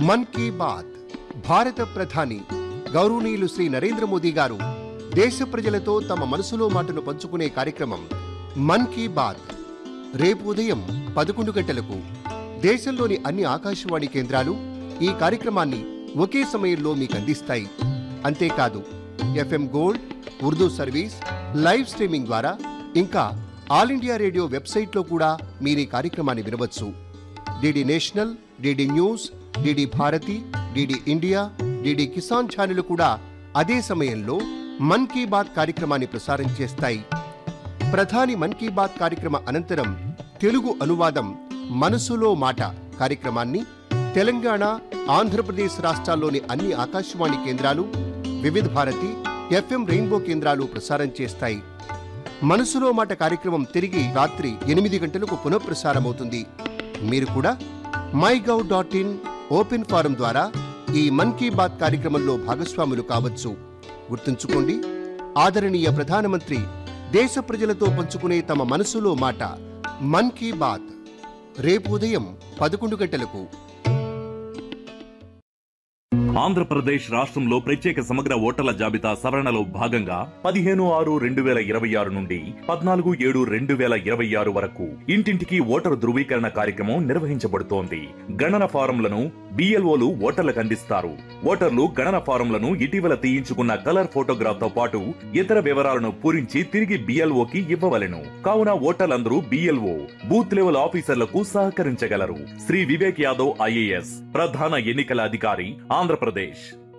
మన్ key bath భారత ప్రధాని గౌరవనీయులు శ్రీ నరేంద్ర మోదీ గారు దేశ ప్రజలతో తమ మనసులో మాటను పంచుకునే కార్యక్రమం మన్ కీ బాత్ రేపు ఉదయం పదకొండు గంటలకు దేశంలోని అన్ని ఆకాశవాణి కేంద్రాలు ఈ కార్యక్రమాన్ని ఒకే సమయంలో మీకు అందిస్తాయి అంతేకాదు FM gold Urdu service live streaming ద్వారా ఇంకా ఆల్ ఇండియా రేడియో వెబ్సైట్లో కూడా మీరు ఈ కార్యక్రమాన్ని వినవచ్చు DD national DD news DD Bharati DD India DD Kisan ఛానళ్లు కూడా అదే సమయంలో మన్ కీ బాత్ కార్యక్రమాన్ని ప్రసారం చేస్తాయి ప్రధాని మన్ కీ బాత్ కార్యక్రమ అనంతరం తెలుగు అనువాదం మనసులో మాట కార్యక్రమాన్ని తెలంగాణ ఆంధ్రప్రదేశ్ రాష్ట్రాల్లోని అన్ని ఆకాశవాణి కేంద్రాలు వివిధ భారతి ఎఫ్ఎం రెయిన్బో కేంద్రాలు ప్రసారం చేస్తాయి మనసులో మాట కార్యక్రమం తిరిగి రాత్రి ఎనిమిది గంటలకు పునఃప్రసారమవుతుంది మీరు కూడా my gov dot in open form ద్వారా ఈ మన్ కీ బాత్ కార్యక్రమంలో భాగస్వాములు కావచ్చు గుర్తుంచుకోండి ఆదరణీయ ప్రధానమంత్రి దేశ ప్రజలతో పంచుకునే తమ మనసులో మాట మన్ కీ బాత్ రేపు ఉదయం పదకొండు గంటలకు ఆంధ్రప్రదేశ్ రాష్ట్రంలో ప్రత్యేక సమగ్ర ఓటర్ల జాబితా సవరణలో భాగంగా పదిహేను ఆరు రెండు వేల ఇరవై ఆరు నుండి పద్నాలుగు ఏడు రెండు వేల ఇరవై ఆరు వరకు ఇంటింటికి ఓటరు ధృవీకరణ కార్యక్రమం నిర్వహించబడుతోంది గణన ఫారంలను బిఎల్ఓలు ఓటర్లకు అందిస్తారు ఓటర్లు గణన ఫారంలను ఇటీవల తీయించుకున్న కలర్ ఫోటోగ్రాఫ్ తో పాటు ఇతర వివరాలను పూరించి తిరిగి బిఎల్ఓకి ఇవ్వవలెను కావున ఓటర్లందరూ బిఎల్ఓ బూత్ లెవెల్ ఆఫీసర్లకు సహకరించగలరు శ్రీ వివేక్ యాదవ్ ఐఏఎస్ ప్రధాన ఎన్నికల అధికారి ఆంధ్రప్రదేశ్